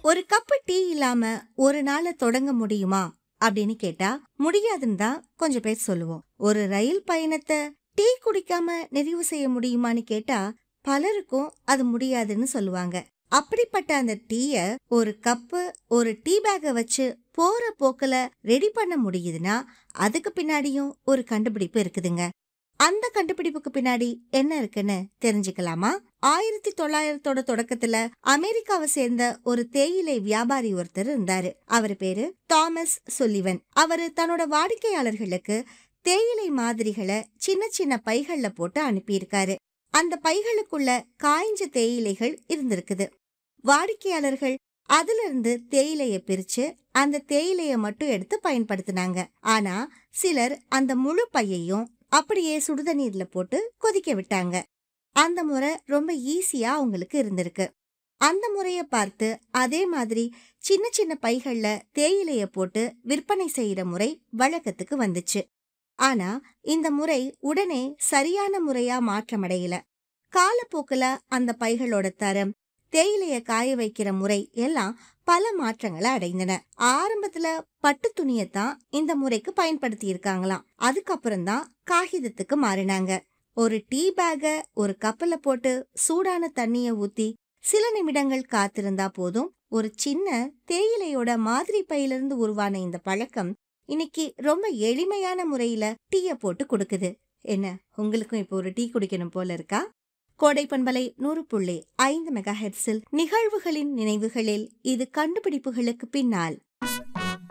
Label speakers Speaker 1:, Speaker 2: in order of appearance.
Speaker 1: ஒரு cup tea இல்லாம ஒரு நாளை தொடங்க முடியுமா அப்படின்னு கேட்டா முடியாதுன்னு தான் கொஞ்சம் பேர் சொல்லுவோம் ஒரு ரயில் பயணத்தை டீ குடிக்காம நிறைவு செய்ய முடியுமான்னு கேட்டா பலருக்கும் அது முடியாதுன்னு சொல்லுவாங்க அப்படிப்பட்ட அந்த டீய ஒரு கப்பு ஒரு டீ பேக்க வச்சு போற போக்குல ரெடி பண்ண முடியுதுன்னா அதுக்கு பின்னாடியும் ஒரு கண்டுபிடிப்பு இருக்குதுங்க அந்த கண்டுபிடிப்புக்கு பின்னாடி என்ன இருக்குன்னு தெரிஞ்சுக்கலாமா ஆயிரத்தி தொள்ளாயிரத்தோட தொடக்கத்துல அமெரிக்காவை சேர்ந்த ஒரு தேயிலை வியாபாரி ஒருத்தர் இருந்தாரு அவர் பேரு தாமஸ் சொலிவன் அவரு தன்னோட வாடிக்கையாளர்களுக்கு தேயிலை மாதிரிகளை சின்ன சின்ன பைகள்ல போட்டு அனுப்பியிருக்காரு அந்த பைகளுக்குள்ள காய்ஞ்ச தேயிலைகள் இருந்திருக்குது வாடிக்கையாளர்கள் அதுல இருந்து தேயிலைய பிரிச்சு அந்த தேயிலைய மட்டும் எடுத்து பயன்படுத்தினாங்க ஆனா சிலர் அந்த முழு பையையும் அப்படியே சுடுதண்ணீர்ல போட்டு கொதிக்க விட்டாங்க அந்த முறை ரொம்ப ஈஸியா அவங்களுக்கு இருந்திருக்கு அந்த முறைய பார்த்து அதே மாதிரி சின்ன சின்ன பைகள்ல தேயிலைய போட்டு விற்பனை செய்யற முறை வழக்கத்துக்கு வந்துச்சு ஆனா இந்த முறை உடனே சரியான முறையா மாற்றமடையல காலப்போக்குல அந்த பைகளோட தரம் தேயிலைய காய வைக்கிற முறை எல்லாம் பல மாற்றங்களை அடைந்தன ஆரம்பத்துல பட்டு துணியத்தான் இந்த முறைக்கு பயன்படுத்தி இருக்காங்களாம் அதுக்கப்புறம் தான் காகிதத்துக்கு மாறினாங்க ஒரு டீ பேக்க ஒரு கப்பல்ல போட்டு சூடான தண்ணிய ஊத்தி சில நிமிடங்கள் காத்திருந்தா போதும் ஒரு சின்ன தேயிலையோட மாதிரி பையிலிருந்து உருவான இந்த பழக்கம் இன்னைக்கு ரொம்ப எளிமையான முறையில டீய போட்டு கொடுக்குது என்ன உங்களுக்கும் இப்போ ஒரு டீ குடிக்கணும் போல இருக்கா கோடை பண்பலை நூறு புள்ளி ஐந்து மெகா ஹெர்ட்ஸில் நிகழ்வுகளின் நினைவுகளில் இது கண்டுபிடிப்புகளுக்கு பின்னால்